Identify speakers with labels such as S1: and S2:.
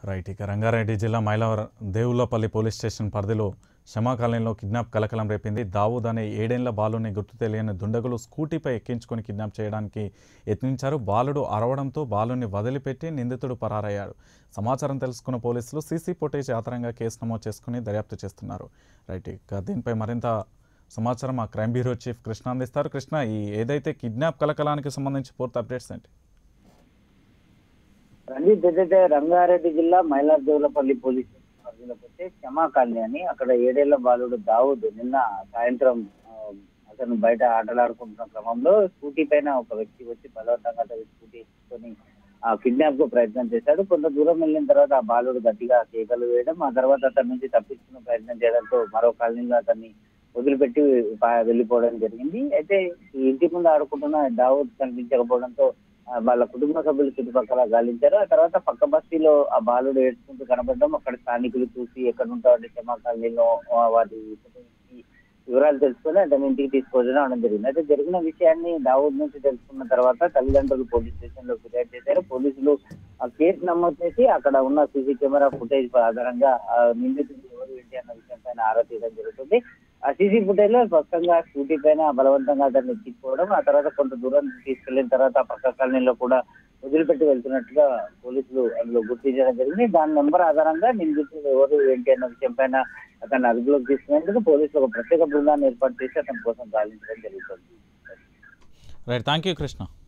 S1: right ఇక రంగారెడ్డి జిల్లా Mylavaram Devulapalli police station పరిధిలో షమా కాలనీలో కిడ్నాప్ కలకలం రేపింది దావూద్ అనే ఏడేండ్ల బాలుని గుర్తు తెలియని దుండగులు స్కూటీపై ఎక్కించుకొని కిడ్నాప్ చేయడానికి యత్నించారు బాలుడు అరవడంతో బాలుని వదిలిపెట్టి నిందితుడు పరారయ్యాడు సమాచారం తెలుసుకున్న పోలీసులు సీసీ ఫుటేజ్ ఆధారంగా కేసు నమోదు చేసుకుని దర్యాప్తు చేస్తున్నారు రైట్ ఇక దీనిపై మరింత సమాచారం మా క్రైమ్ బ్యూరో చీఫ్ కృష్ణ అందిస్తారు కృష్ణ ఈ ఏదైతే కిడ్నాప్ కలకలానికి సంబంధించి పూర్తి అప్డేట్స్ ఏంటి
S2: రంజిత్ ఏదైతే రంగారెడ్డి జిల్లా మైలార్దేవులపల్లి పోలీస్ స్టేషన్ పరిధిలోకి వస్తే క్షమా కాలనీ అని అక్కడ ఏడేళ్ల బాలుడు దావుద్ నిన్న సాయంత్రం ఆ, అతను బయట ఆటలాడుకుంటున్న క్రమంలో స్కూటీ పైన ఒక వ్యక్తి వచ్చి బలవంతంగా అతని స్కూటీ తీసుకొని ఆ కిడ్నాప్ కు ప్రయత్నం చేశాడు కొంత దూరం వెళ్ళిన తర్వాత ఆ బాలుడు గట్టిగా కేకలు వేయడం ఆ తర్వాత అతని నుంచి తప్పించుకునే ప్రయత్నం చేయడంతో మరో కాలనీలో అతన్ని వదిలిపెట్టి పా- వెళ్ళిపోవడం జరిగింది అయితే ఈ ఇంటి ముందు ఆడుకుంటున్న దావుద్ కనిపించకపోవడంతో ఆ వాళ్ళ కుటుంబ సభ్యులు చుట్టుపక్కల గాలించారు ఆ తర్వాత పక్క బస్తీలో ఆ బాలుడు ఏడ్చుకుంటూ కనపడడం అక్కడ స్థానికులు చూసి ఎక్కడ ఉంటాడు క్షమా కాలనీలో ఆ వాటి కుటుంబానికి వివరాలు తెలుసుకొని అతని ఇంటికి తీసుకొని రావడం జరిగింది అయితే జరిగిన విషయాన్ని దావూద్ నుంచి తెలుసుకున్న తర్వాత తల్లిదండ్రులు పోలీస్ స్టేషన్ లో ఫిర్యాదు చేశారు పోలీసులు ఆ కేసు నమోదు చేసి అక్కడ ఉన్న సీసీ కెమెరా ఫుటేజ్ ఆధారంగా ఆ నిందితుడు ఎవరు ఏంటి అన్న విషయం పైన ఆరా తీయడం జరుగుతుంది ఆ సీసీ ఫుటేజ్ లో స్పష్టంగా స్కూటీ పైన బలవంతంగా అతన్ని ఎక్కించుకోవడం ఆ తర్వాత కొంత దూరం తీసుకెళ్లిన తర్వాత ఆ పక్క కాలనీలో కూడా వదిలిపెట్టి వెళ్తున్నట్టుగా పోలీసులు అందులో గుర్తించడం జరిగింది దాని నెంబర్ ఆధారంగా నిందితులు ఎవరు ఏంటి అన్న విషయం పైన అతన్ని అదుపులోకి తీసుకునేందుకు పోలీసులు ఒక ప్రత్యేక బృందాన్ని ఏర్పాటు చేసి అతని కోసం గాలించడం జరుగుతుంది
S1: రైట్ థ్యాంక్ యూ కృష్ణ